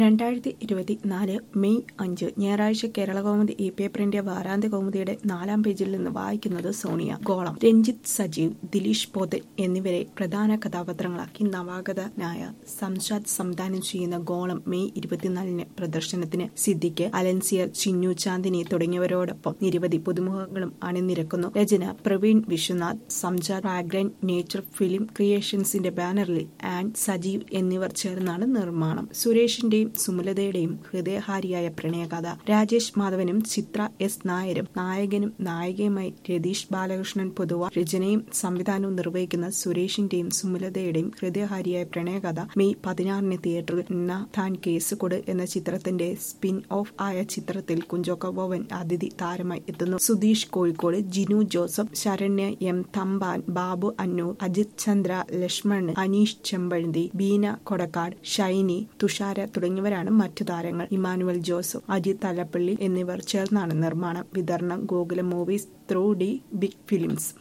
രണ്ടായിരത്തി ഇരുപത്തിനാല് മെയ് അഞ്ച് ഞായറാഴ്ച കേരള കൗമുദി ഇ പേപ്പറിന്റെ വാരാന്ത്യ കൗമുദിയുടെ നാലാം പേജിൽ നിന്ന് വായിക്കുന്നത് സോണിയ ഗോളം രഞ്ജിത്ത് സജീവ് ദിലീഷ് പോതൻ എന്നിവരെ പ്രധാന കഥാപാത്രങ്ങളാക്കി നവാഗതനായ സംസാദ് സംവിധാനം ചെയ്യുന്ന ഗോളം മെയ് ഇരുപത്തിനാലിന് പ്രദർശനത്തിന് സിദ്ദിഖ് അലൻസിയർ ചിന്നു ചാന്ദിനി തുടങ്ങിയവരോടൊപ്പം നിരവധി പുതുമുഖങ്ങളും അണിനിരക്കുന്നു രചന Praveen Viswanath Samjad fragrant nature film ക്രിയേഷൻസിന്റെ ബാനറിൽ ആൻഡ് സജീവ് എന്നിവർ ചേർന്നാണ് നിർമ്മാണം സുരേഷിന്റെയും സുമലതയുടെയും ഹൃദയഹാരിയായ പ്രണയകഥ രാജേഷ് മാധവനും ചിത്ര എസ് നായരും നായകനും നായികയുമായി രതീഷ് ബാലകൃഷ്ണൻ പൊതുവ രചനയും സംവിധാനവും നിർവഹിക്കുന്ന സുരേഷിന്റെയും സുമലതയുടെയും ഹൃദയഹാരിയായ പ്രണയകഥ മെയ് പതിനാറിന് തിയേറ്ററിൽ താൻ കേസുകൊട് എന്ന ചിത്രത്തിന്റെ സ്പിൻ ഓഫ് ആയ ചിത്രത്തിൽ കുഞ്ചോക്ക ബോവൻ അതിഥി താരമായി എത്തുന്നു സുധീഷ് കോഴിക്കോട് ജിനു ജോസഫ് ശരണ്യ എം തമ്പാൻ ബാബു അന്നൂർ അജിത് ചന്ദ്ര ലക്ഷ്മൺ അനീഷ് ചെമ്പഴന്തി ബീന കൊടക്കാട് ഷൈനി തുഷാര തുടങ്ങിയവരാണ് മറ്റു താരങ്ങൾ ഇമാനുവൽ ജോസഫ് അജിത് തലപ്പള്ളി എന്നിവർ ചേർന്നാണ് നിർമ്മാണം വിതരണം Gokulam movies through the big films